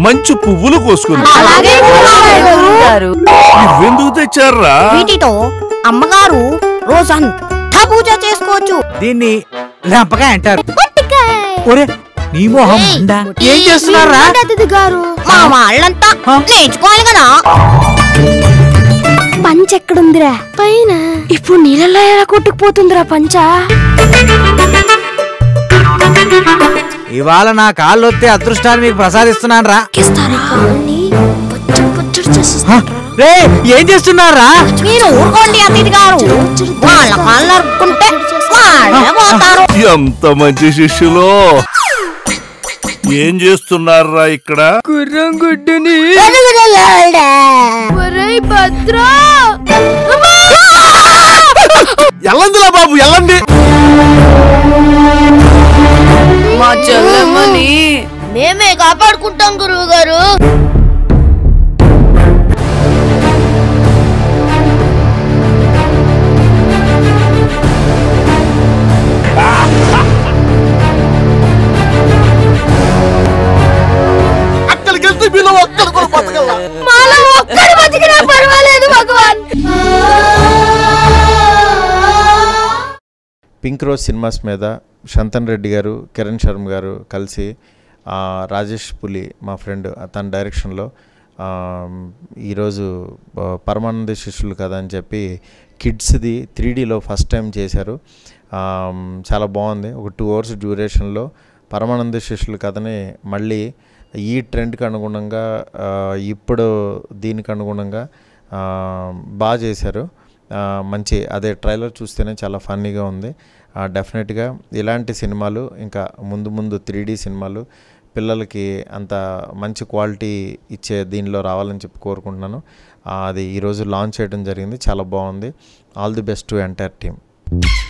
మంచి పువ్వులు కోసుకుంది అలాగే గారు ఇవెందుకు తెచ్చారా వీటితో అమ్మగారు రోజంతా పూజ చేసుకోవచ్చు దీన్ని లంపకాయ అంటారు ఒరే నీ మొహం మండా. ఏం చేస్తున్నారా గారు మా వాళ్ళంతా ఆ? నేర్చుకోవాలి కదా పంచ ఎక్కడుందిరా పైన ఇప్పుడు నీళ్ళలో ఎలా కొట్టుకుపోతుందిరా పంచ ఇవాళ నా కాళ్ళు వస్తే అదృష్టాన్ని మీకు ప్రసాదిస్తున్నాను రా రే ఏం చేస్తున్నారా మీరు ఊరుకోండి అతిథి గారు వాళ్ళ కాళ్ళు నరుక్కుంటే వాళ్ళే పోతారు ఎంత మంచి శిష్యులో ఏం చేస్తున్నారా ఇక్కడ గుర్రం గుడ్డుని ఎల్లందిలా బాబు ఎల్లంది మా చెల్లెమ్మని మేమే కాపాడుకుంటాం గురువు గారు అక్కడికి వెళ్తే వీళ్ళు ఒక్కడ కూడా బతకల్లా ఒక్కడు బతికినా పర్వాలేదు భగవాన్ పింక్ రోజ్ సినిమాస్ మీద శంతన్ రెడ్డి గారు కిరణ్ శర్మ గారు కలిసి ఆ, రాజేష్ పులి మా ఫ్రెండ్ తన డైరెక్షన్లో ఆ, ఈరోజు ఆ, పరమానంద శిష్యులు కదా అని చెప్పి కిడ్స్ది త్రీ డీలో ఫస్ట్ టైం చేశారు ఆ, చాలా బాగుంది ఒక టూ అవర్స్ డ్యూరేషన్లో పరమానంద శిష్యుల కథని మళ్ళీ ఈ ట్రెండ్కి అనుగుణంగా ఆ, ఇప్పుడు దీనికి అనుగుణంగా ఆ, బాగా చేశారు ఆ, మంచి అదే ట్రైలర్ చూస్తేనే చాలా ఫన్నీగా ఉంది డెఫినెట్గా ఇలాంటి సినిమాలు ఇంకా ముందు ముందు త్రీ డీ సినిమాలు పిల్లలకి అంత మంచి క్వాలిటీ ఇచ్చే దీనిలో రావాలని చెప్పి కోరుకుంటున్నాను ఆ, అది ఈరోజు లాంచ్ చేయడం జరిగింది చాలా బాగుంది all the best to entire team